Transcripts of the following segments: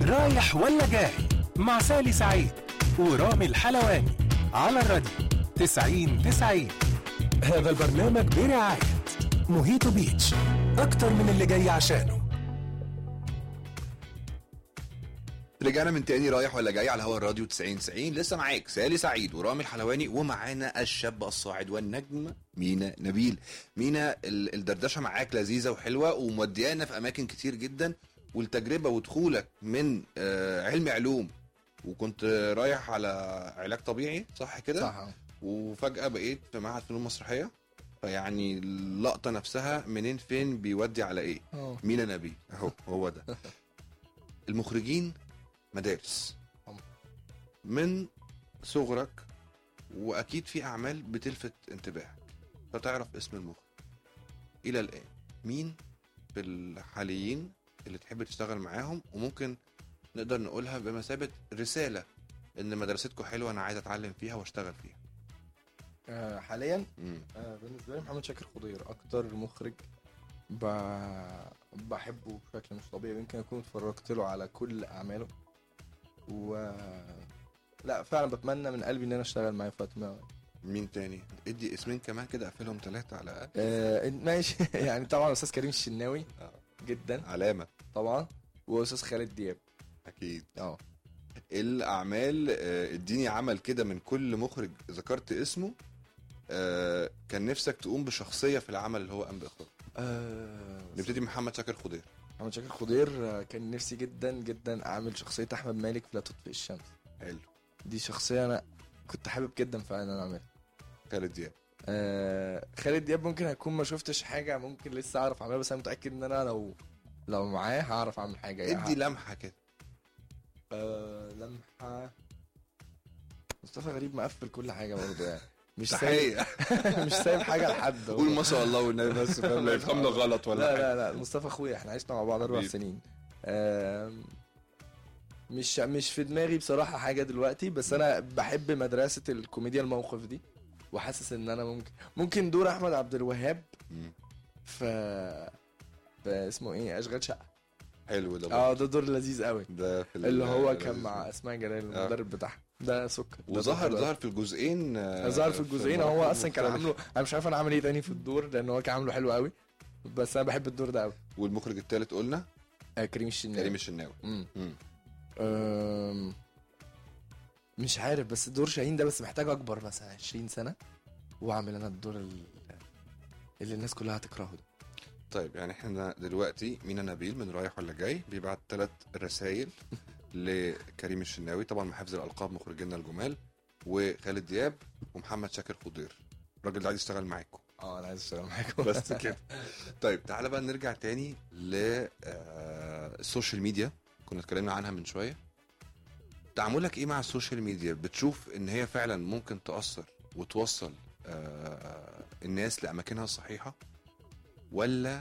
رايح ولا جاي مع سالي سعيد ورامي الحلواني على الراديو 90 90 هذا البرنامج برعاية موهيتو بيتش أكتر من اللي جاي عشانه رجعنا من تاني رايح ولا جاي على هوا الراديو 90 90 لسه معاك سالي سعيد ورامي الحلواني ومعانا الشاب الصاعد والنجم مينا نبيل مينا ال- الدردشه معاك لذيذه وحلوه وموديانا في اماكن كتير جدا والتجربه ودخولك من آه، علم علوم وكنت رايح على علاج طبيعي صح كده صح وفجاه بقيت في معهد فنون مسرحيه فيعني اللقطه نفسها منين فين بيودي على ايه اه مينا نبيل اهو هو ده المخرجين مدارس طبعا. من صغرك واكيد في اعمال بتلفت انتباهك فتعرف اسم المخرج الى الان مين في الحاليين اللي تحب تشتغل معاهم وممكن نقدر نقولها بمثابه رساله ان مدرستكم حلوه انا عايز اتعلم فيها واشتغل فيها آه، حاليا مم. آه، بالنسبه لي محمد شاكر خضير اكتر مخرج ب... بحبه بشكل مش طبيعي يمكن اكون اتفرجت له على كل اعماله و لا فعلا بتمنى من قلبي ان انا اشتغل معاه في وقت ما مين تاني ادي اسمين كمان كده اقفلهم ثلاثه على الاقل آه، ماشي يعني طبعا استاذ كريم الشناوي آه. جدا علامه طبعا واستاذ خالد دياب اكيد اه الاعمال آه، اديني عمل كده من كل مخرج ذكرت اسمه آه، كان نفسك تقوم بشخصيه في العمل اللي هو قام باخراجه آه، نبتدي محمد شاكر خضير محمد شاكر خضير آه، كان نفسي جدا جدا اعمل شخصيه احمد مالك في لا تطفئ الشمس حلو دي شخصيه انا كنت حابب جدا فعلا ان انا اعملها خالد دياب آه خالد دياب ممكن اكون ما شفتش حاجه ممكن لسه اعرف اعملها بس انا متاكد ان انا لو لو معاه هعرف اعمل حاجه يعني ادي لمحه كده آه لمحه مصطفى غريب مقفل كل حاجه برضه يعني مش سايب تحيه مش سايب حاجه لحد هو. قول ما شاء الله والنبي بس فاهم لا يفهمنا غلط ولا لا حاجه لا لا مصطفى اخويا احنا عشنا مع بعض اربع حبيبي. سنين آم، مش مش في دماغي بصراحه حاجه دلوقتي بس انا بحب مدرسه الكوميديا الموقف دي وحاسس ان انا ممكن ممكن دور احمد عبد الوهاب مم. ف ف اسمه ايه اشغال شقه حلو ده اه برضه. ده دور لذيذ قوي ده في ال- اللي هو لذيذ. كان مع اسماء جلال آه. المدرب بتاعها ده سكر ده وظهر دور ظهر في الجزئين آه، ظهر في الجزئين هو مراحل اصلا كان مختلفة. عامله انا مش عارف انا عامل ايه تاني في الدور لان هو كان عامله حلو قوي بس انا بحب الدور ده قوي والمخرج الثالث قلنا آه كريم الشناوي كريم الشناوي مم. مم. أم، مش عارف بس دور شاهين ده بس محتاج اكبر مثلا 20 سنه واعمل انا الدور ال- اللي الناس كلها هتكرهه ده طيب يعني احنا دلوقتي مينا نبيل من رايح ولا جاي بيبعت ثلاث رسائل لكريم الشناوي طبعا مع حفظ الالقاب مخرجينا الجمال وخالد دياب ومحمد شاكر خضير الراجل ده عايز يشتغل معاكم اه انا عايز اشتغل معاكم بس كده طيب تعالى بقى نرجع تاني للسوشيال ميديا كنا اتكلمنا عنها من شويه تعاملك ايه مع السوشيال ميديا بتشوف ان هي فعلا ممكن تاثر وتوصل آه، الناس لاماكنها الصحيحه ولا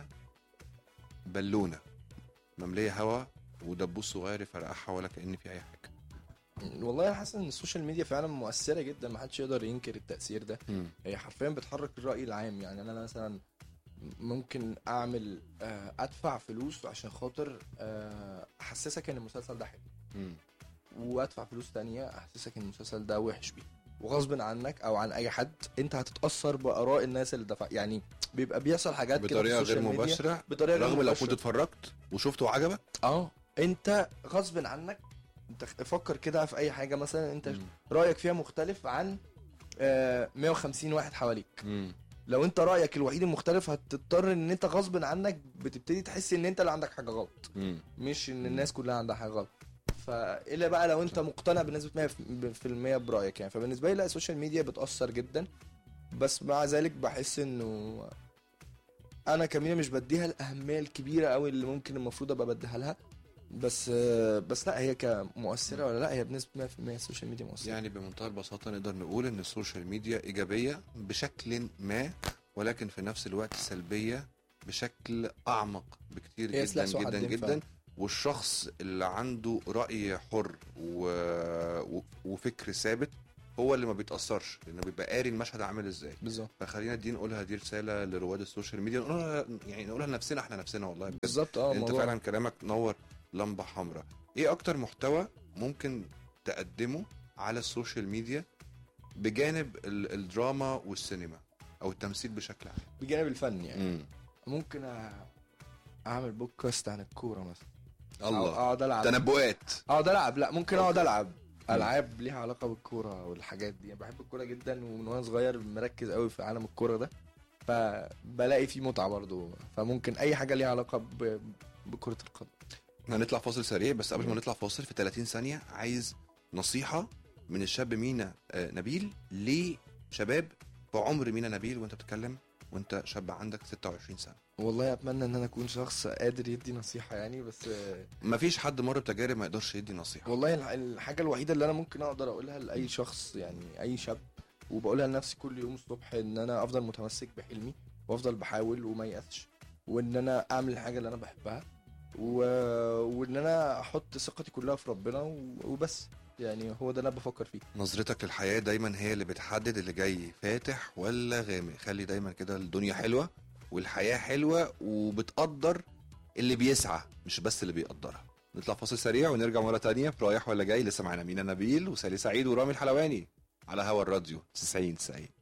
بالونه ممليه هوا ودبوس صغير يفرقعها ولا كان في اي حاجه والله انا حاسس ان السوشيال ميديا فعلا مؤثره جدا ما حدش يقدر ينكر التاثير ده هي حرفيا بتحرك الراي العام يعني انا مثلا ممكن اعمل آه، ادفع فلوس عشان خاطر آه، احسسك ان المسلسل ده حلو مم. وادفع فلوس تانية احسسك ان المسلسل ده وحش بيه وغصب عنك او عن اي حد انت هتتاثر باراء الناس اللي دفع يعني بيبقى بيحصل حاجات كده في بطريقه غير السوشيال ميديا مباشره بطريقه غير رغم لو مباشرة. كنت اتفرجت وشفته وعجبك اه انت غصب عنك انت فكر كده في اي حاجه مثلا انت مم. رايك فيها مختلف عن آه، 150 واحد حواليك مم. لو انت رايك الوحيد المختلف هتضطر ان انت غصب عنك بتبتدي تحس ان انت اللي عندك حاجه غلط مم. مش ان الناس كلها عندها حاجه غلط فالا بقى لو انت مقتنع بنسبه 100% برايك يعني فبالنسبه لي لا السوشيال ميديا بتاثر جدا بس مع ذلك بحس انه انا كمية مش بديها الاهميه الكبيره قوي اللي ممكن المفروض ابقى بديها لها بس بس لا هي كمؤثره ولا لا هي بنسبه 100% السوشيال ميديا مؤثره يعني بمنتهى البساطة نقدر نقول إن السوشيال ميديا إيجابية بشكل ما ولكن في نفس الوقت سلبية بشكل أعمق بكتير هي جدا سلاح ذو جدا حدين جدا فعلا. والشخص اللي عنده رأي حر و... و... وفكر ثابت هو اللي ما بيتأثرش لأنه بيبقى قاري المشهد عامل إزاي بالظبط فخلينا دي نقولها دي رسالة لرواد السوشيال ميديا نقولها يعني نقولها لنفسنا احنا نفسنا والله بجد. بالظبط اه انت الموضوع فعلا كلامك نور لمبه حمراء ايه اكتر محتوى ممكن تقدمه على السوشيال ميديا بجانب ال- الدراما والسينما او التمثيل بشكل عام بجانب الفن يعني مم. ممكن أ- اعمل بودكاست عن الكوره مثلا أو الله اقعد العب تنبؤات اقعد العب لا ممكن اقعد أوكي. العب العاب ليها علاقه بالكوره والحاجات دي يعني بحب الكوره جدا ومن وانا صغير مركز قوي في عالم الكوره ده فبلاقي فيه متعه برضو فممكن اي حاجه ليها علاقه ب... بكره القدم احنا هنطلع فاصل سريع بس قبل ما نطلع فاصل في 30 ثانيه عايز نصيحه من الشاب مينا آه، نبيل لشباب بعمر مينا نبيل وانت بتتكلم وانت شاب عندك 26 سنه والله اتمنى ان انا اكون شخص قادر يدي نصيحه يعني بس مفيش حد مر بتجارب ما يقدرش يدي نصيحه والله الح- الحاجه الوحيده اللي انا ممكن اقدر اقولها لاي شخص يعني اي شاب وبقولها لنفسي كل يوم الصبح ان انا افضل متمسك بحلمي وافضل بحاول وما يأسش وان انا اعمل الحاجه اللي انا بحبها و... وان انا احط ثقتي كلها في ربنا و... وبس يعني هو ده اللي انا بفكر فيه نظرتك للحياه دايما هي اللي بتحدد اللي جاي فاتح ولا غامق خلي دايما كده الدنيا حلوه والحياه حلوه وبتقدر اللي بيسعى مش بس اللي بيقدرها نطلع فاصل سريع ونرجع مره تانية في رايح ولا جاي لسه معانا مينا نبيل وسالي سعيد ورامي الحلواني على هوا الراديو 90 90